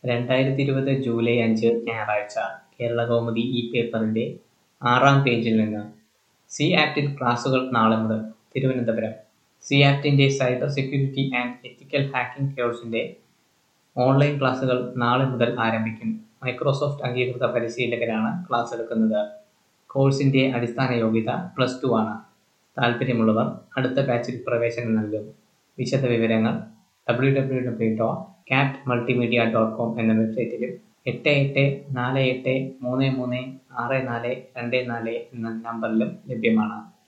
രണ്ടായിരത്തി ഇരുപത് ജൂലൈ അഞ്ച് ഞായറാഴ്ച കേരളകൗമുദി ഈ പേപ്പറിന്റെ ആറാം പേജിൽ നിന്ന് സി ആപ്റ്റിൽ ക്ലാസുകൾ നാളെ മുതൽ തിരുവനന്തപുരം സി ആപ്റ്റിന്റെ cyber security and ethical hacking കോഴ്സിന്റെ ഓൺലൈൻ ക്ലാസുകൾ നാളെ മുതൽ ആരംഭിക്കും മൈക്രോസോഫ്റ്റ് അംഗീകൃത പരിശീലകരാണ് ക്ലാസ് എടുക്കുന്നത് കോഴ്സിന്റെ അടിസ്ഥാന യോഗ്യത പ്ലസ് ടു ആണ് താല്പര്യമുള്ളവർ അടുത്ത ബാച്ചിൽ പ്രവേശനം നൽകും വിശദവിവരങ്ങൾ W W W dot cat multimedia dot com എന്ന വെബ്സൈറ്റിലും എട്ട് എട്ട് നാല് എട്ട് മൂന്ന് മൂന്ന് ആറ് നാല് രണ്ട് നാല് എന്ന നമ്പറിലും ലഭ്യമാണ്